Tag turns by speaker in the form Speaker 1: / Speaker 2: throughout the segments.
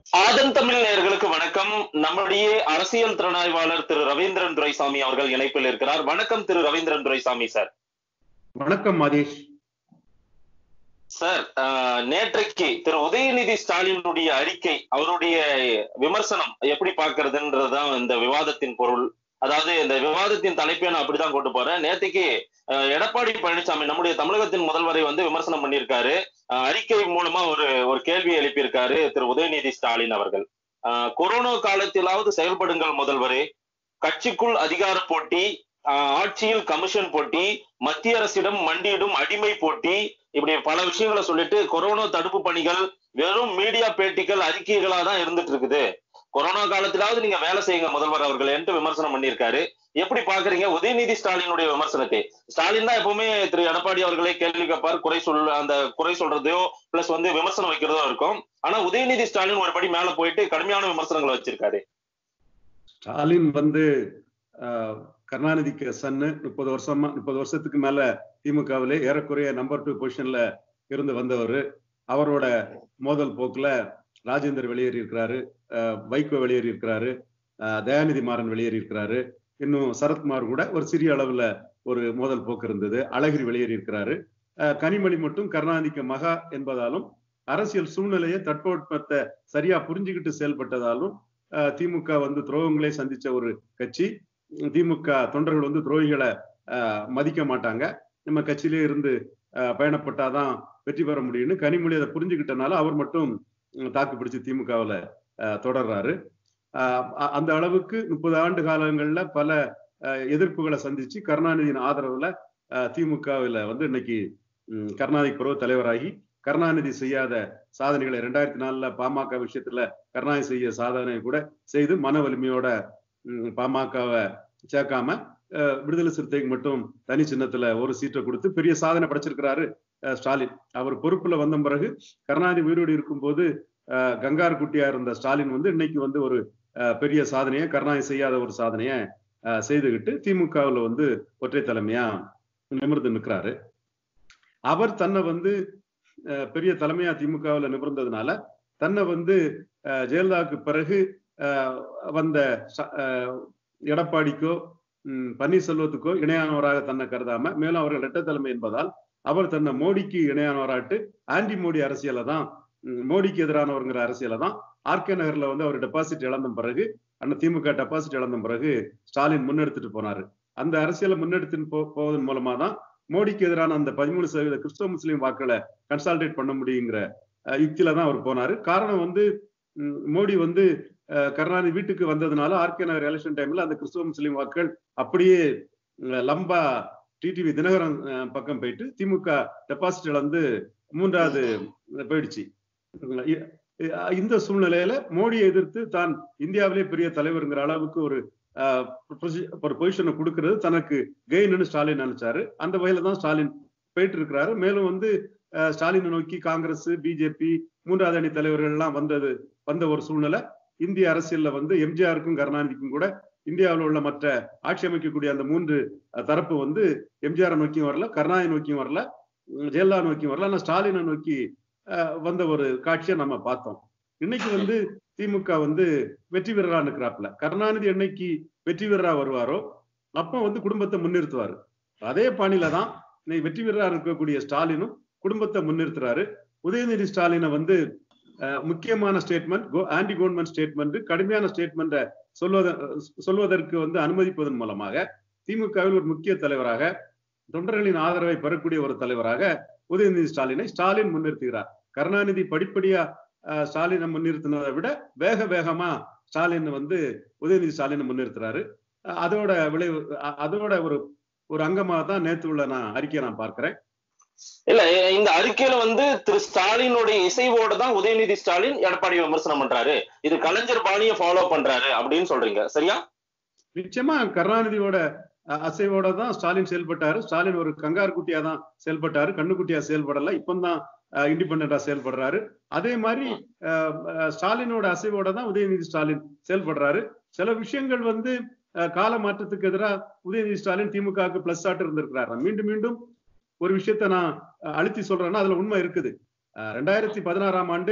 Speaker 1: ஆதன் தமிழ் நேயர்களுக்கு வணக்கம் நம்முடைய அரசியல் திறனாய்வாளர் திரு ரவீந்திரன் துரைசாமி அவர்கள் இணைப்பில் இருக்கிறார் வணக்கம் திரு ரவீந்திரன் துரைசாமி சார்
Speaker 2: வணக்கம் மாதேஷ்
Speaker 1: சார் ஆஹ், நேற்றைக்கு திரு உதயநிதி ஸ்டாலினுடைய அறிக்கை அவருடைய விமர்சனம் எப்படி பார்க்கிறதுன்றதுதான் இந்த விவாதத்தின் பொருள் அதாவது இந்த விவாதத்தின் தலைப்பை நான் அப்படிதான் கொண்டு போறேன் நேற்றுக்கு ஆஹ், எடப்பாடி பழனிசாமி நம்முடைய தமிழகத்தின் முதல்வரை வந்து விமர்சனம் பண்ணியிருக்காரு ஆஹ், அறிக்கை மூலமா ஒரு ஒரு கேள்வி எழுப்பியிருக்காரு திரு உதயநிதி ஸ்டாலின் அவர்கள் ஆஹ், கொரோனா காலத்திலாவது செயல்படுங்கள் முதல்வரே கட்சிக்குள் அதிகார போட்டி ஆஹ், ஆட்சியில் கமிஷன் போட்டி மத்திய அரசிடம் மண்டியிடும் அடிமை போட்டி இப்படி பல விஷயங்களை சொல்லிட்டு கொரோனா தடுப்பு பணிகள் வெறும் மீடியா பேட்டிகள் அறிக்கைகளா தான் இருந்துட்டு இருக்குது கொரோனா காலத்திலாவது நீங்க வேலை செய்யுங்க முதல்வர் அவர்கள் என்று விமர்சனம் பண்ணியிருக்காரு எப்படி பாக்குறீங்க உதயநிதி ஸ்டாலினுடைய விமர்சனத்தை ஸ்டாலின் தான் எப்பவுமே திரு எடப்பாடி அவர்களே கேள்வி கேட்பார் குறை சொல் அந்த குறை சொல்றதையோ பிளஸ் வந்து விமர்சனம் வைக்கிறதோ இருக்கும் ஆனா உதயநிதி ஸ்டாலின் ஒரு படி மேல போயிட்டு கடுமையான விமர்சனங்களை வச்சிருக்காரு
Speaker 2: ஸ்டாலின் வந்து ஆஹ், கருணாநிதிக்கு சன்னு முப்பது வருஷமா முப்பது வருஷத்துக்கு மேல திமுகவிலே ஏறக்குறைய நம்பர் டூ பொசிஷன்ல இருந்து வந்தவர் அவரோட மோதல் போக்குல ராஜேந்தர் வெளியேறி இருக்கிறாரு ஆஹ், வைகோ வெளியேறி இருக்கிறாரு ஆஹ், தயாநிதி மாறன் வெளியேறி இருக்கிறாரு இன்னும் சரத்குமார் கூட ஒரு சிறிய அளவுல ஒரு மோதல் போக்கு இருந்தது அழகிரி வெளியேறி இருக்கிறாரு ஆஹ், கனிமொழி மட்டும் கருணாநிதிக்கு மகா என்பதாலும் அரசியல் சூழ்நிலையை தட்பவெட்பத்தை சரியா புரிஞ்சுக்கிட்டு செயல்பட்டதாலும் ஆஹ், திமுக வந்து துரோகங்களை சந்திச்ச ஒரு கட்சி திமுக தொண்டர்கள் வந்து துரோகிகளை ஆஹ், மதிக்க மாட்டாங்க நம்ம கட்சியிலே இருந்து ஆஹ், பயணப்பட்டாதான் வெற்றி பெற முடியும்னு கனிமொழி அதை புரிஞ்சுக்கிட்டனால அவர் மட்டும் உம், தாக்கு பிடிச்சு திமுகவுல ஆஹ், தொடர்றாரு ஆஹ், அ- அந்த அளவுக்கு முப்பது ஆண்டு காலங்கள்ல பல ஆஹ், எதிர்ப்புகளை சந்திச்சு கருணாநிதியின் ஆதரவுல ஆஹ், திமுகவுல வந்து இன்னைக்கு உம், கருணாநிதி பருவ தலைவராகி கருணாநிதி செய்யாத சாதனைகளை ரெண்டாயிரத்தி நாலுல பாமக விஷயத்துல கருணாநிதி செய்ய சாதனை கூட செய்து மன வலிமையோட ம், பாமகவை சேர்க்காம அஹ், விடுதலை சிறுத்தைக்கு மட்டும் தனி சின்னத்துல ஒரு சீட்டை கொடுத்து பெரிய சாதனை படைச்சிருக்கிறாரு அஹ், ஸ்டாலின் அவர் பொறுப்புல வந்த பிறகு கருணாநிதி உயிரோடு இருக்கும்போது அஹ், கங்கார் குட்டியா இருந்த ஸ்டாலின் வந்து இன்னைக்கு வந்து ஒரு அஹ், பெரிய சாதனையை கருணாநிதி செய்யாத ஒரு சாதனையை அஹ், செய்துகிட்டு திமுகவுல வந்து ஒற்றை தலைமையா நிமிர்ந்து நிற்கிறாரு அவர் தன்னை வந்து அஹ், பெரிய தலைமையா திமுகவுல நிமிர்ந்ததுனால தன்னை வந்து அஹ், ஜெயலலிதாவுக்கு பிறகு அஹ், வந்த ச- அஹ், எடப்பாடிக்கோ ம், பன்னீர்செல்வத்துக்கோ இணையானவராக தன்னை கருதாம மேலும் அவர்கள் இரட்டை தலைமை என்பதால் அவர் தன்னை மோடிக்கு இணையானவராட்டு ஆன்டி மோடி அரசியலை தான் ம், மோடிக்கு எதிரானவருங்கிற அரசியலை தான் ஆர்கே நகர்ல வந்து அவர் டெபாசிட் இழந்த பிறகு அந்த திமுக டெபாசிட் இழந்த பிறகு ஸ்டாலின் முன்னெடுத்துட்டு போனாரு அந்த அரசியலை முன்னெடுத்துட்டு போ போவதன் மூலமா தான் மோடிக்கு எதிரான அந்த பதிமூணு சதவீத கிறிஸ்தவ முஸ்லீம் வாக்களை கன்சால்டேட் பண்ண முடியுங்கிற அஹ், யுக்தியில தான் அவர் போனாரு காரணம் வந்து ம், மோடி வந்து அஹ், கருணாநிதி வீட்டுக்கு வந்ததுனால ஆர்கே நகர் எலெக்ஷன் டைம்ல அந்த கிறிஸ்தவ முஸ்லீம் வாக்கள் அப்படியே அஹ், லம்பா டிடிவி தினகரன் அஹ், பக்கம் போயிட்டு திமுக டெபாசிட் இழந்து மூன்றாவது போயிடுச்சு இ- இ- இந்த சூழ்நிலையில மோடியை எதிர்த்து தான் இந்தியாவிலே பெரிய தலைவருங்கிற அளவுக்கு ஒரு அஹ், பொசி- ஒரு பொசிஷனை கொடுக்கிறது தனக்கு கெயின்னு ஸ்டாலின் நினைச்சாரு அந்த வகையில தான் ஸ்டாலின் போயிட்டு இருக்கிறாரு மேலும் வந்து அஹ், ஸ்டாலினை நோக்கி காங்கிரஸ் பிஜேபி மூன்றாவது அணி தலைவர்கள் எல்லாம் வந்தது வந்த ஒரு சூழ்நிலை இந்திய அரசியல்ல வந்து எம்ஜிஆருக்கும் கருணாநிதிக்கும் கூட இந்தியாவில் உள்ள மற்ற ஆட்சி அமைக்கக்கூடிய அந்த மூன்று அஹ், தரப்பு வந்து எம்ஜிஆர் நோக்கியும் வரல கருணாநிதி நோக்கியும் வரல உம், ஜெயலலிதா நோக்கியும் வரல ஆனா ஸ்டாலினை நோக்கி அஹ், வந்த ஒரு காட்சியை நம்ம பார்த்தோம் இன்னைக்கு வந்து திமுக வந்து வெற்றி வீரரா நிற்கிறாப்புல கருணாநிதி என்னைக்கு வெற்றி வீரரா வருவாரோ அப்போ வந்து குடும்பத்தை முன்னிறுத்துவாரு அதே பாணியில தான் இன்னைக்கு வெற்றி வீரரா இருக்கக்கூடிய ஸ்டாலினும் குடும்பத்தை முன்னிறுத்துறாரு உதயநிதி ஸ்டாலினை வந்து அஹ், முக்கியமான ஸ்டேட்மெண்ட் ஆன்டி கவர்மெண்ட் ஸ்டேட்மெண்ட் கடுமையான ஸ்டேட்மெண்ட்டை சொல்வத சொல்வதற்கு வந்து அனுமதிப்பதன் மூலமாக திமுகவில் ஒரு முக்கிய தலைவராக தொண்டர்களின் ஆதரவை பெறக்கூடிய ஒரு தலைவராக உதயநிதி ஸ்டாலினை ஸ்டாலின் முன்னிறுத்துகிறார் கருணாநிதி படிப்படியா அஹ், ஸ்டாலினை முன்னிறுத்தினதை விட வேக வேகமா ஸ்டாலின் வந்து உதயநிதி ஸ்டாலினை முன்னிறுத்துறாரு அஹ், அதோட விளைவு அ- அதோட ஒரு ஒரு அங்கமாக தான் நேத்து உள்ள நான் அறிக்கையை நான் பார்க்கிறேன்
Speaker 1: இல்ல இ- இந்த அறிக்கையில வந்து திரு ஸ்டாலினுடைய இசைவோட தான் உதயநிதி ஸ்டாலின் எடப்பாடி விமர்சனம் பண்றாரு இது கலைஞர் பாணியை ஃபாலோ பண்றாரு அப்படின்னு சொல்றீங்க சரியா
Speaker 2: நிச்சயமா கருணாநிதியோட அஹ், அசைவோட தான் ஸ்டாலின் செயல்பட்டாரு ஸ்டாலின் ஒரு கங்கார் குட்டியா தான் செயல்பட்டாரு கண்ணுக்குட்டியா செயல்படல இப்பந்தான் இண்டிபெண்டா செயல்படுறாரு அதே மாதிரி அஹ், அஹ், ஸ்டாலினோட அசைவோட தான் உதயநிதி ஸ்டாலின் செயல்படுறாரு சில விஷயங்கள் வந்து அஹ், கால மாற்றத்துக்கு எதிராக உதயநிதி ஸ்டாலின் திமுகவுக்கு பிளஸ் ஆட்டு இருந்திருக்கிறார் மீண்டும் மீண்டும் ஒரு விஷயத்த நான் அஹ், அழுத்தி சொல்றேன்னா அதுல உண்மை இருக்குது அஹ், ரெண்டாயிரத்தி பதினாறாம் ஆண்டு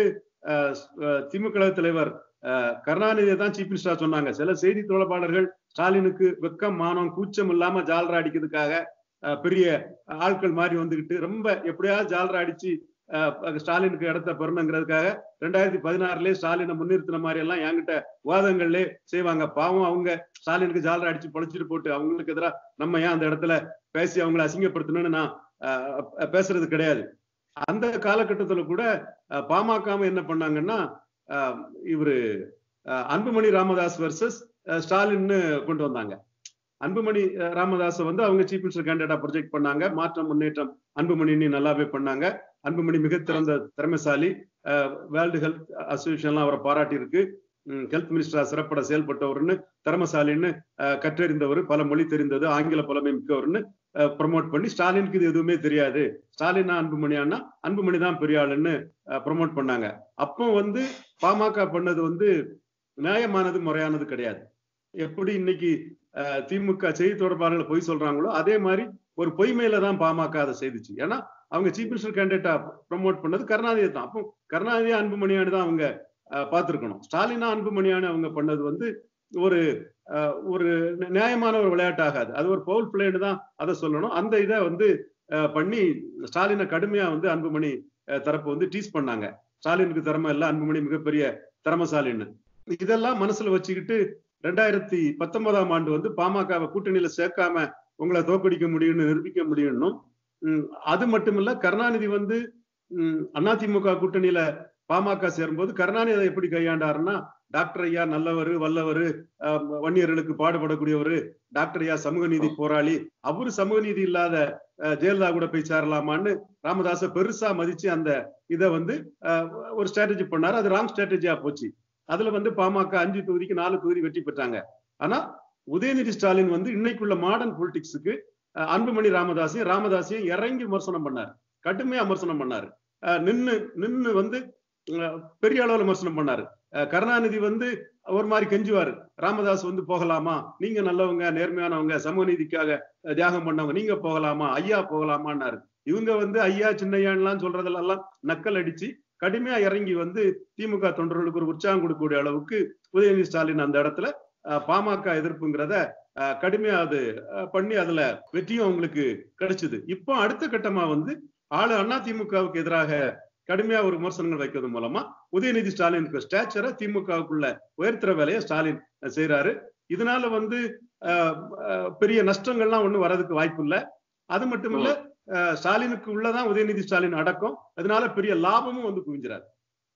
Speaker 2: அஹ், அஹ், திமுக கழக தலைவர் அஹ், கருணாநிதியை தான் சீஃப் மினிஸ்டரா சொன்னாங்க சில செய்தி தொடர்பாளர்கள் ஸ்டாலினுக்கு வெக்கம் மானம் கூச்சம் இல்லாம ஜாலரா அடிக்கிறதுக்காக அஹ், பெரிய ஆட்கள் மாதிரி வந்துகிட்டு ரொம்ப எப்படியாவது ஜாலரா அடிச்சு அஹ், ஸ்டாலினுக்கு இடத்த பெறணுங்கிறதுக்காக ரெண்டாயிரத்தி பதினாறுலயே ஸ்டாலினை முன்னிறுத்தின மாதிரி எல்லாம் என்கிட்ட வாதங்கள்லே செய்வாங்க பாவம் அவங்க ஸ்டாலினுக்கு ஜாலரா அடிச்சு பொழைச்சிட்டு போட்டு அவங்களுக்கு எதிராக நம்ம ஏன் அந்த இடத்துல பேசி அவங்களை அசிங்கப்படுத்தணும்னு நான் அஹ், பேசுறது கிடையாது அந்த காலகட்டத்துல கூட அஹ், பாமக என்ன பண்ணாங்கன்னா அஹ், இவரு அஹ், அன்புமணி ராமதாஸ் வர்சஸ் ஸ்டாலின்னு கொண்டு வந்தாங்க அன்புமணி அஹ், ராமதாஸை வந்து அவங்க சீஃப் மினிஸ்டர் கேண்டிடேட்டா ப்ரொஜெக்ட் பண்ணாங்க மாற்றம் முன்னேற்றம் அன்புமணின்னு நல்லாவே பண்ணாங்க அன்புமணி மிக திறந்த திறமைசாலி வேர்ல்டு ஹெல்த் அசோசியேஷன்லாம் அவரை பாராட்டி இருக்கு ஹெல்த் மினிஸ்டரா சிறப்பட செயல்பட்டவர்னு திறமசாலின்னு அஹ், கற்றறிந்தவர் பல மொழி தெரிந்தது ஆங்கில புலமை மிக்கவர்னு ப்ரமோட் பண்ணி ஸ்டாலினுக்கு இது எதுவுமே தெரியாது ஸ்டாலினா அன்புமணியானா அன்புமணி தான் பெரிய ஆளுன்னு ப்ரமோட் பண்ணாங்க அப்போ வந்து பாமக பண்ணது வந்து நியாயமானது முறையானது கிடையாது எப்படி இன்னைக்கு அஹ், திமுக செய்தி தொடர்பாளர்கள் பொய் சொல்றாங்களோ அதே மாதிரி ஒரு பொய்மையில தான் பாமக அதை செய்துச்சு ஏன்னா அவங்க சீஃப் மினிஸ்டர் கேண்டிடேட்டா ப்ரமோட் பண்ணது கருணாநிதி தான் அப்போ கருணாநிதி அன்புமணியானு தான் அவங்க அஹ், பார்த்திருக்கணும் ஸ்டாலினா அன்புமணியானு அவங்க பண்ணது வந்து ஒரு அஹ், ஒரு நி- நியாயமான ஒரு விளையாட்டு ஆகாது அது ஒரு பவுல் பிளேன்னு தான் அதை சொல்லணும் அந்த இதை வந்து அஹ், பண்ணி ஸ்டாலினை கடுமையா வந்து அன்புமணி அஹ், தரப்பு வந்து டீஸ் பண்ணாங்க ஸ்டாலினுக்கு திறமை இல்லை அன்புமணி மிகப்பெரிய திறமசாலின்னு இதெல்லாம் மனசுல வச்சுக்கிட்டு ரெண்டாயிரத்தி பத்தொன்பதாம் ஆண்டு வந்து பாமகவை கூட்டணியில சேர்க்காம உங்களை தோக்கடிக்க முடியும்னு நிரூபிக்க முடியும்னும் உம், அது மட்டும் இல்ல கருணாநிதி வந்து உம், அதிமுக கூட்டணியில பாமக சேரும்போது கருணாநிதி அதை எப்படி கையாண்டாருன்னா டாக்டர் ஐயா நல்லவர் வல்லவர் வன்னியர்களுக்கு பாடுபடக்கூடியவர் டாக்டர் ஐயா சமூக நீதி போராளி அவரு சமூக நீதி இல்லாத அஹ், ஜெயலலிதா கூட போய் சேரலாமான்னு ராமதாஸ பெருசா மதிச்சு அந்த இதை வந்து அஹ், ஒரு ஸ்ட்ராட்டஜி பண்ணாரு அது ராங் ஸ்ட்ராட்டஜியா போச்சு அதுல வந்து பாமக அஞ்சு தொகுதிக்கு நாலு தொகுதி வெற்றி பெற்றாங்க ஆனா உதயநிதி ஸ்டாலின் வந்து இன்னைக்குள்ள மாடர்ன் பொலிட்டிக்ஸுக்கு அன்புமணி ராமதாஸையும் ராமதாஸையும் இறங்கி விமர்சனம் பண்ணாரு கடுமையா விமர்சனம் பண்ணாரு அஹ், நின்னு நின்னு வந்து அஹ், பெரிய அளவுல விமர்சனம் பண்ணாரு அஹ், கருணாநிதி வந்து ஒரு மாதிரி கெஞ்சுவாரு ராமதாஸ் வந்து போகலாமா நீங்க நல்லவங்க நேர்மையானவங்க சமூக நீதிக்காக அஹ், தியாகம் பண்ணவங்க நீங்க போகலாமா ஐயா போகலாமான்னாரு இவங்க வந்து ஐயா சின்னையான்லாம் சொல்றதெல்லாம் நக்கல் அடிச்சு கடுமையா இறங்கி வந்து திமுக தொண்டர்களுக்கு ஒரு உற்சாகம் கொடுக்கக்கூடிய அளவுக்கு உதயநிதி ஸ்டாலின் அந்த இடத்துல அஹ், பாமக எதிர்ப்புங்கிறத அஹ், கடுமையா அது அஹ், பண்ணி அதுல வெற்றியும் அவங்களுக்கு கிடைச்சது இப்போ அடுத்த கட்டமா வந்து ஆளு அண்ணா திமுகவுக்கு எதிராக கடுமையா ஒரு விமர்சனங்கள் வைக்கிறது மூலமா உதயநிதி ஸ்டாலினுக்கு ஸ்டாச்சரை திமுகவுக்குள்ள உயர்த்துற வேலையை ஸ்டாலின் அஹ், செய்றாரு இதனால வந்து அஹ், அஹ், பெரிய நஷ்டங்கள்லாம் ஒண்ணும் வர்றதுக்கு வாய்ப்பு இல்லை அது மட்டும் இல்ல அஹ், ஸ்டாலினுக்கு உள்ளதான் உதயநிதி ஸ்டாலின் அடக்கம் அதனால பெரிய லாபமும் வந்து குவிஞ்சிறாரு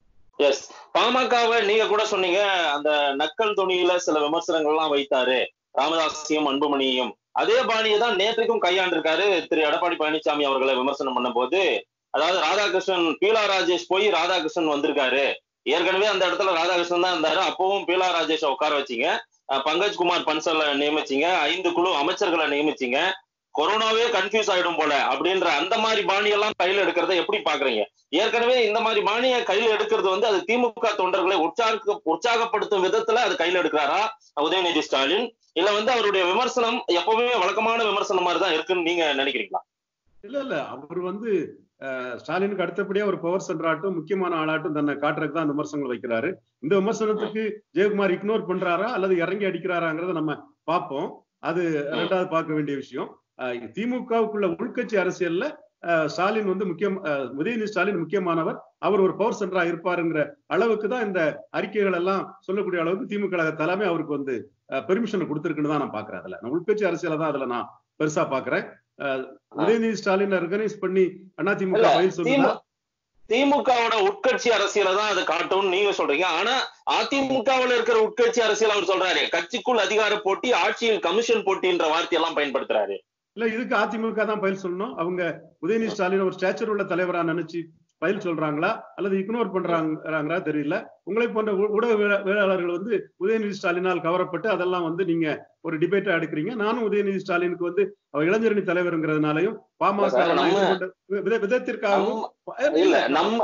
Speaker 1: எஸ் பாமகவை நீங்க கூட சொன்னீங்க அந்த நக்கல் துணியில சில விமர்சனங்கள்லாம் வைத்தாரு ராமதாஸையும் அன்புமணியையும் அதே பாணியை தான் நேற்றுக்கும் கையாண்டிருக்காரு திரு எடப்பாடி பழனிசாமி அவர்களை விமர்சனம் பண்ணும்போது அதாவது ராதாகிருஷ்ணன் பீலா ராஜேஷ் போய் ராதாகிருஷ்ணன் வந்திருக்காரு ஏற்கனவே அந்த இடத்துல ராதாகிருஷ்ணன் தான் இருந்தாரு அப்பவும் பீலா ராஜேஷை உட்கார வச்சீங்க அஹ் பங்கஜ் குமார் பன்சலை நியமிச்சீங்க ஐந்து குழு அமைச்சர்களை நியமிச்சீங்க கொரோனாவே கன்ஃபியூஸ் ஆயிடும் போல அப்படின்ற அந்த மாதிரி பாணியெல்லாம் கையில எடுக்கிறத எப்படி பாக்குறீங்க ஏற்கனவே இந்த மாதிரி பாணியை கையில எடுக்கிறது வந்து அது திமுக தொண்டர்களை உற்சாக உற்சாகப்படுத்தும் விதத்துல அது கையில எடுக்கிறாரா உதயநிதி ஸ்டாலின் இல்ல வந்து அவருடைய விமர்சனம் எப்பவுமே வழக்கமான விமர்சனம் மாதிரி தான் இருக்குன்னு நீங்க நினைக்கிறீங்களா
Speaker 2: இல்ல இல்ல அவர் வந்து அஹ், ஸ்டாலினுக்கு அடுத்தபடியா ஒரு பவர் சென்டராட்டும் முக்கியமான ஆளாட்டும் தன்னை காட்டுறதுக்கு தான் அந்த விமர்சனங்கள் வைக்கிறாரு இந்த விமர்சனத்துக்கு ஜெயக்குமார் இக்னோர் பண்றாரா அல்லது இறங்கி அடிக்கிறாராங்கிறத நம்ம பார்ப்போம் அது ரெண்டாவது பார்க்க வேண்டிய விஷயம் அஹ், திமுகவுக்குள்ள உள்கட்சி அரசியல்ல அஹ், ஸ்டாலின் வந்து முக்கியம் அஹ், உதயநிதி ஸ்டாலின் முக்கியமானவர் அவர் ஒரு பவர் சென்டரா இருப்பாருங்கிற அளவுக்கு தான் இந்த அறிக்கைகள் எல்லாம் சொல்லக்கூடிய அளவுக்கு திமுக கழக தலைமை அவருக்கு வந்து பெர்மிஷன் கொடுத்திருக்குன்னு தான் நான் பாக்குறேன் அதுல நான் உள்கட்சி அரசியலை தான் அதுல நான் பெருசா பாக்குறேன் அஹ், உதயநிதி ஸ்டாலின் ஆர்கனைஸ் பண்ணி அதிமுக
Speaker 1: இல்ல,
Speaker 2: பதில் சொல்லுதா
Speaker 1: திமுகவோட உட்கட்சி அரசியலை தான் அது காட்டும்னு நீங்க சொல்றீங்க ஆனா அதிமுகவுல இருக்கிற உட்கட்சி அரசியல் அவர் சொல்றாரு கட்சிக்குள் அதிகார போட்டி ஆட்சியில் கமிஷன் போட்டின்ற வார்த்தையெல்லாம் பயன்படுத்துறாரு
Speaker 2: இல்ல இதுக்கு அதிமுக தான் பதில் சொல்லணும் அவங்க உதயநிதி ஸ்டாலின் ஒரு ஸ்டாச்சர் உள்ள தலைவரா நினைச்சு பதில் சொல்றாங்களா அல்லது இக்னோர் பண்றாங்களா தெரியல உங்களை போன்ற ஊ- ஊடக வேளா- வேளாளர்கள் வந்து உதயநிதி ஸ்டாலினால் கவரப்பட்டு அதெல்லாம் வந்து நீங்க ஒரு டிபேட்டா எடுக்கிறீங்க நானும் உதயநிதி ஸ்டாலினுக்கு வந்து அவர் இளைஞரணி தலைவருங்கிறதுனாலையும் பாமக
Speaker 1: சார், நம்ம-
Speaker 2: விதத்திற்காகவும்
Speaker 1: இல்ல நம்ம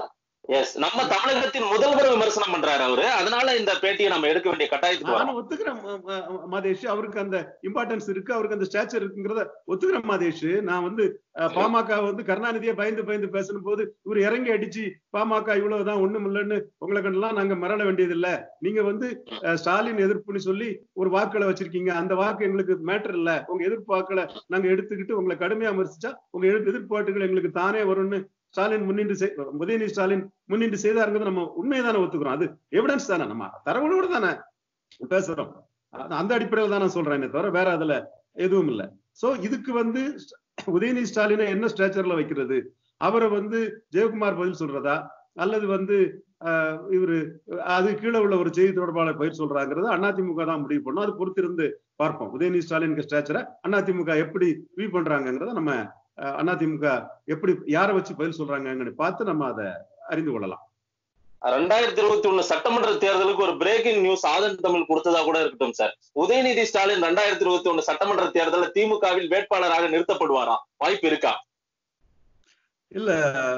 Speaker 1: எஸ் நம்ம தமிழகத்தின் முதல்வர் விமர்சனம் பண்றாரு அவரு அதனால இந்த பேட்டியை நம்ம எடுக்க வேண்டிய கட்டாயத்துக்கு வரோம்
Speaker 2: நான் ஒத்துக்கிறேன் ம- ம- மாதேஷ் அவருக்கு அந்த இம்பார்ட்டன்ஸ் இருக்கு அவருக்கு அந்த ஸ்டாச்சர் இருக்குங்கிறத ஒத்துக்கிறேன் மாதேஷ் நான் வந்து அஹ், பாமக வந்து கருணாநிதியை பயந்து பயந்து பேசணும் போது இவர் இறங்கி அடிச்சு பாமக இவ்வளவுதான் ஒண்ணும் இல்லைன்னு உங்களை கண்டெல்லாம் நாங்க மிரள வேண்டியது இல்ல நீங்க வந்து அஹ், ஸ்டாலின் எதிர்ப்புன்னு சொல்லி ஒரு வாக்களை வச்சிருக்கீங்க அந்த வாக்கு எங்களுக்கு மேட்டர் இல்ல உங்க எதிர்ப்பு வாக்களை நாங்க எடுத்துக்கிட்டு உங்களை கடுமையா விமர்சிச்சா உங்க எதிர்ப்பு எதிர்ப்பாட்டுகள் எங்களுக்கு தானே வரும்னு ஸ்டாலின் முன்னின்று செய்- உதயநிதி ஸ்டாலின் முன்னின்று செய்தாருங்கிறது நம்ம உண்மையை ஒத்துக்கிறோம் அது எவிடன்ஸ் தானே நம்ம தரவுகளோட தானே பேசுறோம் அது- அந்த அடிப்படையில் தான் நான் சொல்றேனே தவிர வேற அதுல எதுவும் இல்ல சோ இதுக்கு வந்து உதயநிதி ஸ்டாலினை என்ன ஸ்ட்ரக்சர்ல வைக்கிறது அவரை வந்து ஜெயக்குமார் பதில் சொல்றதா அல்லது வந்து ஆஹ், இவரு அது கீழே உள்ள ஒரு செய்தி தொடர்பாளர் பயிர் சொல்றாங்கிறது அதிமுக தான் முடிவு பண்ணும் அது பொறுத்திருந்து பார்ப்போம் உதயநிதி ஸ்டாலின் ஸ்ட்ரக்சரை அதிமுக எப்படி வியூ பண்றாங்கிறத நம்ம ஆஹ், அதிமுக எப்படி யாரை வச்சு பதில் சொல்றாங்கன்னு பார்த்து நம்ம அதை அறிந்து கொள்ளலாம்
Speaker 1: ரெண்டாயிரத்தி இருபத்தி ஒண்ணு சட்டமன்ற தேர்தலுக்கு ஒரு பிரேக்கிங் நியூஸ் ஆதன் தமிழ் கொடுத்ததா கூட இருக்கட்டும் சார் உதயநிதி ஸ்டாலின் ரெண்டாயிரத்தி இருபத்தி ஒண்ணு சட்டமன்ற தேர்தலில் திமுகவில் வேட்பாளராக நிறுத்தப்படுவாராம் வாய்ப்பு இருக்கா
Speaker 2: இல்ல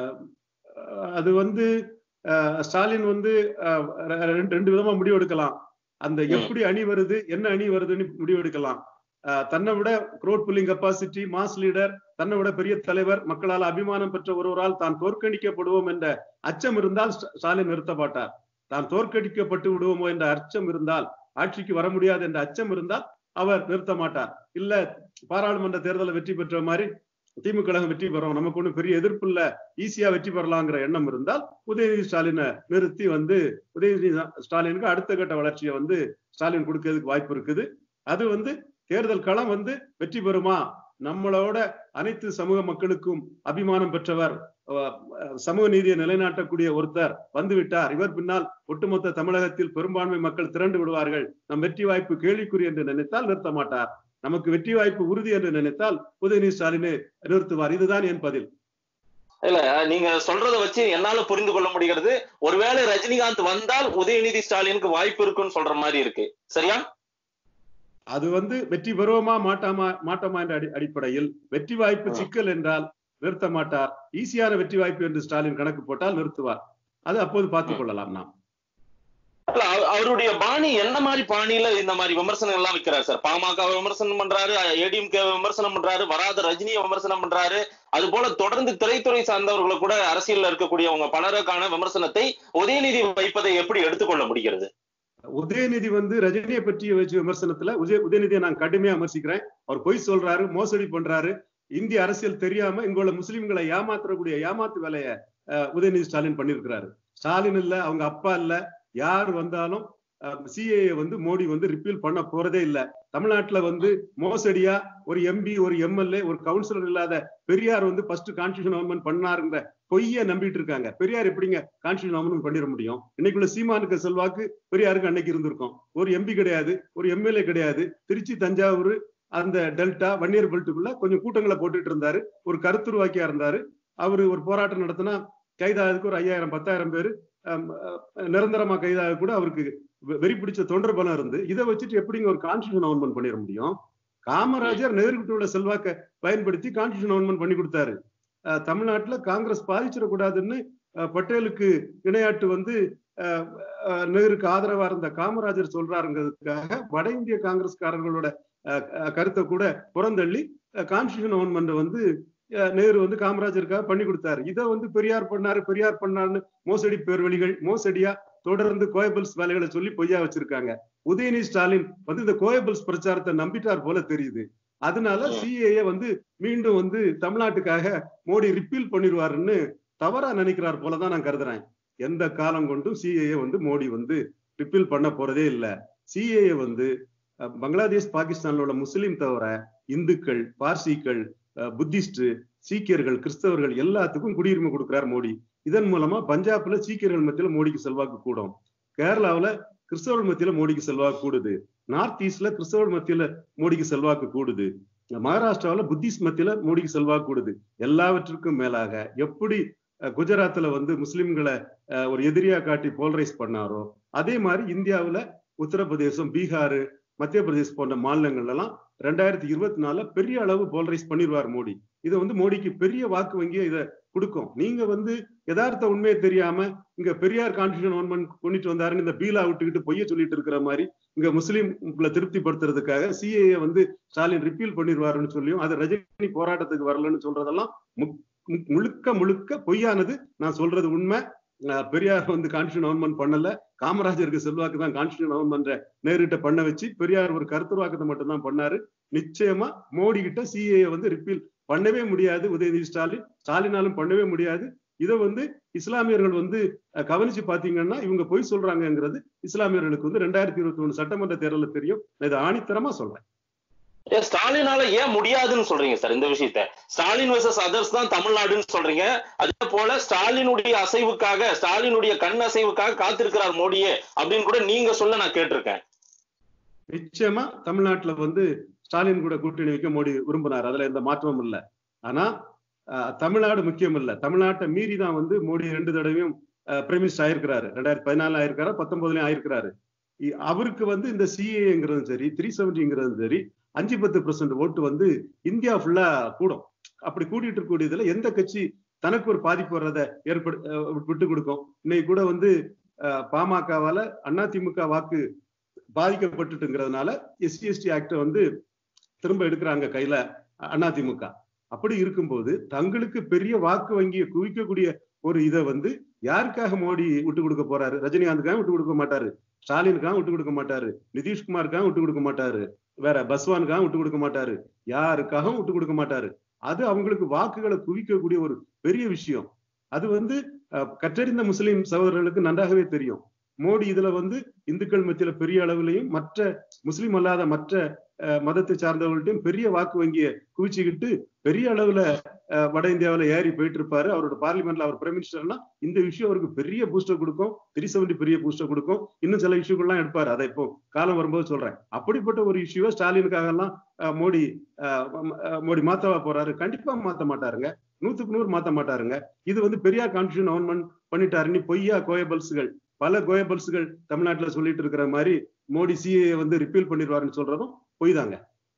Speaker 2: அஹ் அது வந்து அஹ் ஸ்டாலின் வந்து அஹ் ரெ- ரெண்டு ரெண்டு விதமா முடிவு எடுக்கலாம் அந்த
Speaker 1: ம்.
Speaker 2: எப்படி அணி வருது என்ன அணி வருதுன்னு முடிவு எடுக்கலாம் அஹ் தன்னை விட crowd pulling capacity mass leader தன்னை விட பெரிய தலைவர் மக்களால் அபிமானம் பெற்ற ஒருவரால் தான் தோற்கடிக்கப்படுவோம் என்ற அச்சம் இருந்தால் ஸ்ட- ஸ்டாலின் நிறுத்த மாட்டார் தான் தோற்கடிக்கப்பட்டு விடுவோமோ என்ற அச்சம் இருந்தால் ஆட்சிக்கு வர முடியாது என்ற அச்சம் இருந்தால் அவர் நிறுத்த மாட்டார் இல்ல பாராளுமன்ற தேர்தலை வெற்றி பெற்ற மாதிரி திமுக கழகம் வெற்றி பெறும் நமக்கு ஒண்ணும் பெரிய எதிர்ப்பு இல்ல ஈஸியா வெற்றி பெறலாங்கிற எண்ணம் இருந்தால் உதயநிதி ஸ்டாலினை நிறுத்தி வந்து உதயநிதி ஸ்டாலினுக்கு அடுத்த கட்ட வளர்ச்சியை வந்து ஸ்டாலின் கொடுக்கறதுக்கு வாய்ப்பு இருக்குது அது வந்து தேர்தல் களம் வந்து வெற்றி பெறுமா நம்மளோட அனைத்து சமூக மக்களுக்கும் அபிமானம் பெற்றவர் அஹ், சமூக நீதியை நிலைநாட்டக்கூடிய ஒருத்தர் வந்து விட்டார் இவர் பின்னால் ஒட்டுமொத்த தமிழகத்தில் பெரும்பான்மை மக்கள் திரண்டு விடுவார்கள் நம் வெற்றி வாய்ப்பு கேள்விக்குறி என்று நினைத்தால் நிறுத்த மாட்டார் நமக்கு வெற்றி வாய்ப்பு உறுதி என்று நினைத்தால் உதயநிதி ஸ்டாலினை நிறுத்துவார் இதுதான் என் பதில்
Speaker 1: இல்ல நீங்க சொல்றத வச்சு என்னால புரிந்து கொள்ள முடிகிறது ஒருவேளை ரஜினிகாந்த் வந்தால் உதயநிதி ஸ்டாலினுக்கு வாய்ப்பு இருக்குன்னு சொல்ற மாதிரி இருக்கு சரியா
Speaker 2: அது வந்து வெற்றி பெறுவோமா மாட்டாமா மாட்டோமா என்ற அடி- அடிப்படையில் வெற்றி வாய்ப்பு
Speaker 1: ஆ.
Speaker 2: சிக்கல் என்றால் நிறுத்த மாட்டார் ஈஸியான வெற்றி வாய்ப்பு என்று ஸ்டாலின் கணக்கு போட்டால் நிறுத்துவார் அது அப்போது பார்த்துக் கொள்ளலாம் நாம்
Speaker 1: இல்ல, அவ- அவருடைய பாணி என்ன மாதிரி பாணியில இந்த மாதிரி விமர்சனம் எல்லாம் வைக்கிறார் சார் பாமக விமர்சனம் பண்றாரு ஏடிஎம்கே விமர்சனம் பண்றாரு வராத ரஜினியை விமர்சனம் பண்றாரு அது போல தொடர்ந்து திரைத்துறை சார்ந்தவர்களை கூட அரசியல்ல இருக்கக்கூடியவங்க பலருக்கான விமர்சனத்தை உதயநிதி வைப்பதை எப்படி எடுத்துக்கொள்ள முடிகிறது
Speaker 2: உதயநிதி வந்து ரஜினியை பற்றிய வச்ச விமர்சனத்துல உதய உதயநிதியை நான் கடுமையா விமர்சிக்கிறேன் அவர் பொய் சொல்றாரு மோசடி பண்றாரு இந்திய அரசியல் தெரியாம இங்குள்ள முஸ்லிம்களை ஏமாத்தக்கூடிய ஏமாத்து வேலையை அஹ், உதயநிதி ஸ்டாலின் பண்ணியிருக்கிறாரு ஸ்டாலின் இல்ல அவங்க அப்பா இல்ல யார் வந்தாலும் சிஏஏ வந்து மோடி வந்து ரிப்பீல் பண்ண போறதே இல்ல தமிழ்நாட்டுல வந்து மோசடியா ஒரு எம்பி ஒரு எம்எல்ஏ ஒரு கவுன்சிலர் இல்லாத பெரியார் வந்து ஃபர்ஸ்ட் கான்ஸ்டியூஷன் அமெண்ட்மெண்ட் பண்ணாருங்கிற பொய்ய நம்பிட்டு இருக்காங்க பெரியார் எப்படிங்க கான்ஸ்டியூஷன் அமெண்ட்மெண்ட் பண்ணிட முடியும் இன்னைக்குள்ள சீமானுக்கு செல்வாக்கு பெரியாருக்கு அன்னைக்கு இருந்திருக்கும் ஒரு எம்பி கிடையாது ஒரு எம்எல்ஏ கிடையாது திருச்சி தஞ்சாவூர் அந்த டெல்டா வன்னியர் பெல்ட்டுக்குள்ள கொஞ்சம் கூட்டங்களை போட்டுட்டு இருந்தாரு ஒரு கருத்துருவாக்கியா இருந்தாரு அவரு ஒரு போராட்டம் நடத்தினா கைதாகிறதுக்கு ஒரு ஐயாயிரம் பத்தாயிரம் பேர் நிரந்தரமா கைதாக கூட அவருக்கு வெ- வெறி பிடிச்ச தொண்டர் பலம் இருந்து இதை வச்சுட்டு எப்படிங்க ஒரு கான்ஸ்டியூஷன் அமெண்ட்மெண்ட் பண்ணிட முடியும் காமராஜர் நேருக்கிட்ட உள்ள செல்வாக்க பயன்படுத்தி கான்ஸ்டியூஷன் அமெண்ட்மெண்ட் பண்ணி கொடுத்தாரு அஹ் தமிழ்நாட்டுல காங்கிரஸ் பாதிச்சிடக்கூடாதுன்னு அஹ் பட்டேலுக்கு இணையாட்டு வந்து அஹ் அஹ் நேருக்கு ஆதரவா இருந்த காமராஜர் சொல்றாருங்கிறதுக்காக வட இந்திய காங்கிரஸ்காரர்களோட அஹ் அஹ் கருத்தை கூட புறந்தள்ளி கான்ஸ்டியூஷன் அமெண்ட்மெண்ட் வந்து அஹ் நேரு வந்து காமராஜருக்காக பண்ணி கொடுத்தாரு இதை வந்து பெரியார் பண்ணாரு பெரியார் பண்ணாருன்னு மோசடி பேர்வழிகள் மோசடியா தொடர்ந்து கோயபிள்ஸ் வேலைகளை சொல்லி பொய்யா வச்சிருக்காங்க உதயநிதி ஸ்டாலின் வந்து இந்த கோயபிள்ஸ் பிரச்சாரத்தை நம்பிட்டார் போல தெரியுது அதனால
Speaker 1: ம்.
Speaker 2: சிஏஏ வந்து மீண்டும் வந்து தமிழ்நாட்டுக்காக மோடி ரிப்பீல் பண்ணிடுவாருன்னு தவறா நினைக்கிறார் போலதான் நான் கருதுறேன் எந்த காலம் கொண்டும் சிஏஏ வந்து மோடி வந்து ரிப்பீல் பண்ண போறதே இல்ல சிஏஏ வந்து அஹ், பங்களாதேஷ் பாகிஸ்தான்ல உள்ள முஸ்லிம் தவிர இந்துக்கள் பார்சிகள் அஹ், புத்திஸ்ட் சீக்கியர்கள் கிறிஸ்தவர்கள் எல்லாத்துக்கும் குடியுரிமை கொடுக்கிறார் மோடி இதன் மூலமா பஞ்சாப்ல சீக்கியர்கள் மத்தியில மோடிக்கு செல்வாக்கு கூடும் கேரளாவுல கிறிஸ்தவர்கள் மத்தியில மோடிக்கு செல்வாக்கு கூடுது நார்த் ஈஸ்ட்ல கிறிஸ்தவர்கள் மத்தியில மோடிக்கு செல்வாக்கு கூடுது மகாராஷ்டிராவுல புத்திஸ்ட் மத்தியில மோடிக்கு செல்வாக்கு கூடுது எல்லாவற்றுக்கும் மேலாக எப்படி அஹ், குஜராத்ல வந்து முஸ்லிம்களை அஹ், ஒரு எதிரியா காட்டி போலரைஸ் பண்ணாரோ அதே மாதிரி இந்தியாவுல உத்தரப்பிரதேசம் பீகார் மத்திய பிரதேஷ் போன்ற மாநிலங்கள்ல எல்லாம் ரெண்டாயிரத்தி இருபத்தி நாலுல பெரிய அளவு போலரைஸ் பண்ணிடுவார் மோடி இது வந்து மோடிக்கு பெரிய வாக்கு வங்கியை இதை கொடுக்கும் நீங்க வந்து யதார்த்த உண்மையை தெரியாம இங்க பெரியார் கான்ஸ்டியூஷன் அமெண்ட்மெண்ட் கொண்டுட்டு வந்தாருன்னு இந்த பீலா விட்டுக்கிட்டு பொய்ய சொல்லிட்டு இருக்கிற மாதிரி இங்க முஸ்லீம் திருப்திப்படுத்துறதுக்காக சிஏஏ வந்து ஸ்டாலின் ரிப்பீல் பண்ணிடுவாருன்னு சொல்லியும் அது ரஜினி போராட்டத்துக்கு வரலன்னு சொல்றதெல்லாம் முழுக்க முழுக்க பொய்யானது நான் சொல்றது உண்மை பெரியார் வந்து கான்ஸ்டியூஷன் அமெண்ட்மெண்ட் பண்ணல காமராஜருக்கு செல்வாக்கு தான் கான்ஸ்டியூஷன் அமெண்ட்மெண்ட நேரிட்ட பண்ண வச்சு பெரியார் ஒரு கருத்துருவாக்கத்தை மட்டும் தான் பண்ணாரு நிச்சயமா மோடி கிட்ட சிஏ வந்து ரிப்பீல் பண்ணவே முடியாது உதயநிதி ஸ்டாலின் ஸ்டாலினாலும் பண்ணவே முடியாது இதை வந்து இஸ்லாமியர்கள் வந்து கவனிச்சு பாத்தீங்கன்னா இவங்க பொய் சொல்றாங்கிறது இஸ்லாமியர்களுக்கு வந்து ரெண்டாயிரத்தி இருபத்தி ஒண்ணு சட்டமன்ற தேர்தலில் தெரியும் நான் இதை ஆணித்தரமா சொல்றேன்
Speaker 1: ஸ்டாலினால ஏன் முடியாதுன்னு சொல்றீங்க சார் இந்த விஷயத்த ஸ்டாலின் வர்சஸ் அதர்ஸ் தான் தமிழ்நாடுன்னு சொல்றீங்க அதே போல ஸ்டாலினுடைய அசைவுக்காக ஸ்டாலினுடைய கண் அசைவுக்காக காத்திருக்கிறார் மோடியே அப்படின்னு கூட நீங்க சொல்ல நான் கேட்டிருக்கேன்
Speaker 2: நிச்சயமா தமிழ்நாட்டுல வந்து ஸ்டாலின் கூட கூட்டணி வைக்க மோடி விரும்பினார் அதுல எந்த மாற்றமும் இல்லை ஆனா தமிழ்நாடு முக்கியம் இல்ல தமிழ்நாட்டை மீறி தான் வந்து மோடி ரெண்டு தடவையும் பிரைம் மினிஸ்டர் ஆயிருக்கிறாரு ரெண்டாயிரத்தி பதினாலு ஆயிருக்காரு பத்தொன்பதுலயும் ஆயிருக்கிறாரு அவருக்கு வந்து இந்த சிஏங்கிறதும் சரி த்ரீ செவன்டிங்கிறதும் சரி அஞ்சு பத்து பெர்சன்ட் ஓட்டு வந்து இந்தியா ஃபுல்லா கூடும் அப்படி கூட்டிட்டு இருக்கக்கூடியதுல எந்த கட்சி தனக்கு ஒரு பாதிப்பு வர்றதை ஏற்படு விட்டு கொடுக்கும் இன்னைக்கு கூட வந்து பாமகவால அதிமுக வாக்கு பாதிக்கப்பட்டுட்டுங்கிறதுனால எஸ்சி எஸ்டி ஆக்ட வந்து திரும்ப எடுக்கிறாங்க கையில அதிமுக அப்படி இருக்கும்போது தங்களுக்கு பெரிய வாக்கு வங்கியை குவிக்கக்கூடிய ஒரு இதை வந்து யாருக்காக மோடி விட்டு கொடுக்க போறாரு ரஜினிகாந்துக்காக விட்டு கொடுக்க மாட்டாரு ஸ்டாலினுக்காக விட்டு கொடுக்க மாட்டாரு நிதிஷ்குமாருக்காக விட்டு கொடுக்க மாட்டாரு வேற பஸ்வானுக்காக விட்டு கொடுக்க மாட்டாரு யாருக்காகவும் விட்டு கொடுக்க மாட்டாரு அது அவங்களுக்கு வாக்குகளை குவிக்கக்கூடிய ஒரு பெரிய விஷயம் அது வந்து கற்றறிந்த முஸ்லிம் சகோதரர்களுக்கு நன்றாகவே தெரியும் மோடி இதுல வந்து இந்துக்கள் மத்தியில பெரிய அளவுலையும் மற்ற முஸ்லிம் அல்லாத மற்ற மதத்தை சார்ந்தவர்கள்ட்டையும் பெரிய வாக்கு வங்கியை குவிச்சுக்கிட்டு பெரிய அளவுல வட இந்தியாவில ஏறி போயிட்டு இருப்பாரு அவரோட பார்லிமெண்ட்ல அவர் பிரைம் மினிஸ்டர்னா இந்த விஷயம் அவருக்கு பெரிய பூஸ்டர் கொடுக்கும் த்ரீ செவன்டி பெரிய பூஸ்டர் கொடுக்கும் இன்னும் சில இஷ்யூக்கள்லாம் எடுப்பாரு அதை இப்போ காலம் வரும்போது சொல்றேன் அப்படிப்பட்ட ஒரு இஷ்யூவை ஸ்டாலினுக்காக எல்லாம் மோடி மோடி மாத்தவா போறாரு கண்டிப்பா மாத்த மாட்டாருங்க நூத்துக்கு நூறு மாத்த மாட்டாருங்க இது வந்து பெரியார் கான்ஸ்டியூஷன் அமெண்ட்மெண்ட் பண்ணிட்டாருன்னு பொய்யா கோயபல்ஸ்கள் பல கோயபல்ஸ்கள் தமிழ்நாட்டுல சொல்லிட்டு இருக்கிற மாதிரி மோடி சிஏ வந்து ரிப்பீல் பண்ணிடுவாருன்னு சொல்றதும் பொய் தாங்க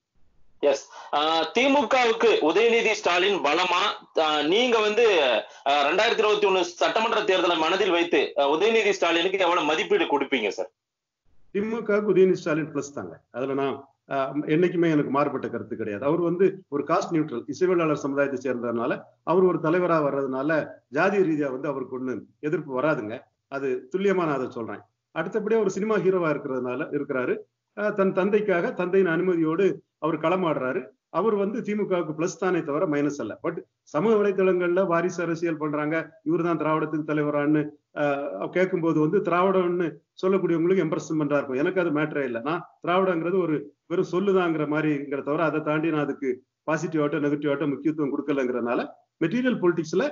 Speaker 1: எஸ் திமுகவுக்கு உதயநிதி ஸ்டாலின் பலமா நீங்க வந்து ரெண்டாயிரத்தி இருபத்தி ஒண்ணு சட்டமன்ற தேர்தலை மனதில் வைத்து உதயநிதி ஸ்டாலினுக்கு எவ்வளவு மதிப்பீடு கொடுப்பீங்க சார்
Speaker 2: திமுகவுக்கு உதயநிதி ஸ்டாலின் பிளஸ் தாங்க அதுல நான் என்னைக்குமே எனக்கு மாறுபட்ட கருத்து கிடையாது அவர் வந்து ஒரு காஸ்ட் நியூட்ரல் இசைவேளாளர் சமுதாயத்தை சேர்ந்ததுனால அவர் ஒரு தலைவரா வர்றதுனால ஜாதி ரீதியா வந்து அவருக்கு ஒண்ணு எதிர்ப்பு வராதுங்க அது துல்லியமா நான் அதை சொல்றேன் அடுத்தபடியா ஒரு சினிமா ஹீரோவா இருக்கிறதுனால இருக்கிறாரு தன் தந்தைக்காக தந்தையின் அனுமதியோடு அவர் களமாடுறாரு அவர் வந்து திமுகவுக்கு பிளஸ் தானே தவிர மைனஸ் அல்ல பட் சமூக வலைதளங்கள்ல வாரிசு அரசியல் பண்றாங்க இவர் தான் திராவிடத்துக்கு தலைவரான்னு கேட்கும்போது வந்து திராவிடம்னு சொல்லக்கூடியவங்களுக்கு எம்ப்ரஸ் பண்றா இருக்கும் எனக்கு அது மேட்டரே இல்லை நான் திராவிடங்கிறது ஒரு வெறும் சொல்லுதாங்கிற மாதிரிங்கிற தவிர அதை தாண்டி நான் அதுக்கு பாசிட்டிவ் ஆட்டோ நெகட்டிவ் ஆட்டோ முக்கியத்துவம் கொடுக்கலங்கிறதுனால மெட்டீரியல் பொலிட்டிக்ஸ்ல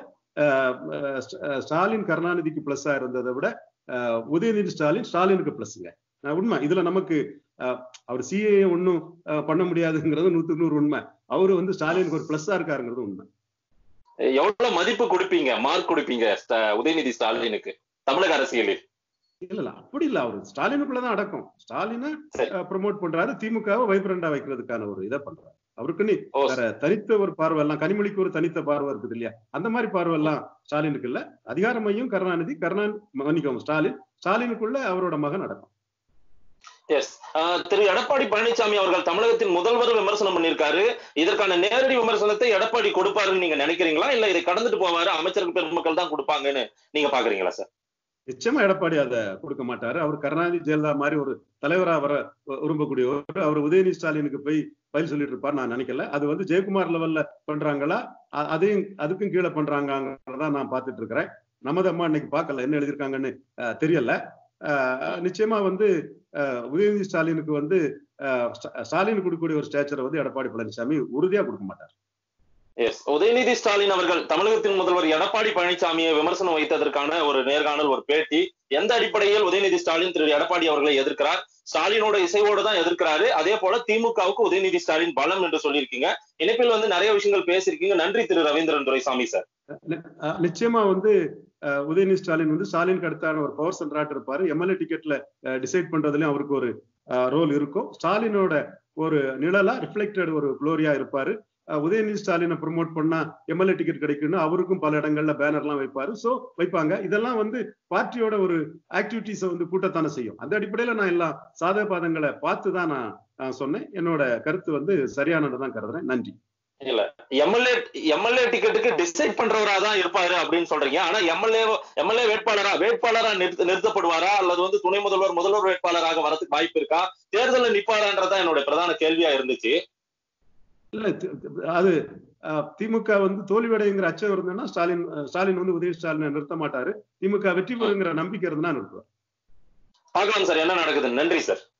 Speaker 2: ஸ்டாலின் கருணாநிதிக்கு பிளஸ்ஸா இருந்ததை விட உதயநிதி ஸ்டாலின் ஸ்டாலினுக்கு பிளஸ்ங்க உண்மை இதுல நமக்கு அவர் சிஏ ஒன்னும் பண்ண முடியாதுங்கிறது நூத்துக்கு நூறு உண்மை அவரு வந்து ஸ்டாலினுக்கு ஒரு பிளஸ்ஸா இருக்காருங்கிறது உண்மை
Speaker 1: எவ்வளவு மதிப்பு கொடுப்பீங்க மார்க் கொடுப்பீங்க உதயநிதி ஸ்டாலினுக்கு தமிழக அரசியலில்
Speaker 2: இல்ல இல்ல அப்படி இல்ல அவரு ஸ்டாலினுக்குள்ளதான் அடக்கம் ஸ்டாலினை ப்ரமோட் பண்றாரு திமுகவை வைப்ரண்டா வைக்கிறதுக்கான ஒரு இதை பண்றாரு அவருக்குன்னு வேற தனித்த ஒரு பார்வை எல்லாம் கனிமொழிக்கு ஒரு தனித்த பார்வை இருக்குது இல்லையா அந்த மாதிரி பார்வை எல்லாம் ஸ்டாலினுக்கு இல்ல அதிகார மையம் கருணாநிதி கருணாநிதி மன்னிக்கவும் ஸ்டாலின் ஸ்டாலினுக்குள்ள அவரோட மகன் அடக்கம்
Speaker 1: எஸ் திரு எடப்பாடி பழனிசாமி அவர்கள் தமிழகத்தின் முதல்வர் விமர்சனம் பண்ணியிருக்காரு இதற்கான நேரடி விமர்சனத்தை எடப்பாடி கொடுப்பாருன்னு நீங்க நினைக்கிறீங்களா இல்ல இதை கடந்துட்டு போவாரு அமைச்சர்கள் பெருமக்கள் தான் கொடுப்பாங்கன்னு நீங்க பாக்குறீங்களா சார்
Speaker 2: நிச்சயமா எடப்பாடி அதை கொடுக்க மாட்டாரு அவர் கருணாநிதி ஜெயலலிதா மாதிரி ஒரு தலைவரா வர விரும்பக்கூடியவர் அவர் உதயநிதி ஸ்டாலினுக்கு போய் பதில் சொல்லிட்டு இருப்பார் நான் நினைக்கல அது வந்து ஜெயக்குமார் லெவல்ல பண்றாங்களா அதையும் அதுக்கும் கீழே பண்றாங்கிறதா நான் பார்த்துட்டு இருக்கிறேன் நமது அம்மா இன்னைக்கு பார்க்கல என்ன எழுதியிருக்காங்கன்னு தெரியல நிச்சயமா வந்து உதயநிதி ஸ்டாலினுக்கு வந்து ஸ்டாலின் கொடுக்கக்கூடிய ஒரு ஸ்டேச்சரை வந்து எடப்பாடி பழனிசாமி உறுதியா கொடுக்க மாட்டார்
Speaker 1: எஸ் உதயநிதி ஸ்டாலின் அவர்கள் தமிழகத்தின் முதல்வர் எடப்பாடி பழனிசாமியை விமர்சனம் வைத்ததற்கான ஒரு நேர்காணல் ஒரு பேட்டி எந்த அடிப்படையில் உதயநிதி ஸ்டாலின் திரு எடப்பாடி அவர்களை எதிர்க்கிறார் ஸ்டாலினோட இசைவோடு தான் எதிர்க்கிறாரு அதே போல திமுகவுக்கு உதயநிதி ஸ்டாலின் பலம் என்று சொல்லியிருக்கீங்க இணைப்பில் வந்து நிறைய விஷயங்கள் பேசியிருக்கீங்க நன்றி திரு ரவீந்திரன் துரைசாமி சார்
Speaker 2: நிச்சயமா வந்து உதயநிதி ஸ்டாலின் வந்து ஸ்டாலினுக்கு அடுத்தான ஒரு பவர் சென்டராட்டு இருப்பாரு எம்எல்ஏ டிக்கெட்ல டிசைட் பண்றதுலயும் அவருக்கு ஒரு ரோல் இருக்கும் ஸ்டாலினோட ஒரு நிழலா ரிஃப்ளெக்டட் ஒரு குளோரியா இருப்பாரு அஹ், உதயநிதி ஸ்டாலினை ப்ரொமோட் பண்ணா எம்எல்ஏ டிக்கெட் கிடைக்கும்னு அவருக்கும் பல இடங்கள்ல பேனர்லாம் வைப்பாரு சோ வைப்பாங்க இதெல்லாம் வந்து பார்ட்டியோட ஒரு ஆக்டிவிட்டிஸை வந்து கூட்டத்தானே செய்யும் அந்த அடிப்படையில நான் எல்லாம் சாதக பாதங்களை பார்த்து தான் நான் நான் சொன்னேன் என்னோட கருத்து வந்து சரியானதை தான் கருதுறேன் நன்றி
Speaker 1: இல்ல எம்எல்ஏ எம்எல்ஏ டிக்கெட்டுக்கு டிசைட் பண்றவரா தான் இருப்பாரு அப்படின்னு சொல்றீங்க ஆனா எம்எல்ஏ எம்எல்ஏ வேட்பாளரா வேட்பாளரா நிறுத்த- நிறுத்தப்படுவாரா அல்லது வந்து துணை முதல்வர் முதல்வர் வேட்பாளராக வரதுக்கு வாய்ப்பு இருக்கா தேர்தலில் நிப்பாரான்றதான் என்னுடைய பிரதான கேள்வியா இருந்துச்சு
Speaker 2: இல்ல தி- தி- அது அஹ், திமுக வந்து தோல்வியடைங்கிற அச்சம் இருந்ததுன்னா ஸ்டாலின் அஹ், ஸ்டாலின் வந்து உதய ஸ்டாலினை நிறுத்த மாட்டாரு திமுக வெற்றி பெறுங்கிற நம்பிக்கை இருந்தா நிறுத்துவார்
Speaker 1: பார்க்கலாம் சார் என்ன நடக்குதுன்னு நன்றி சார்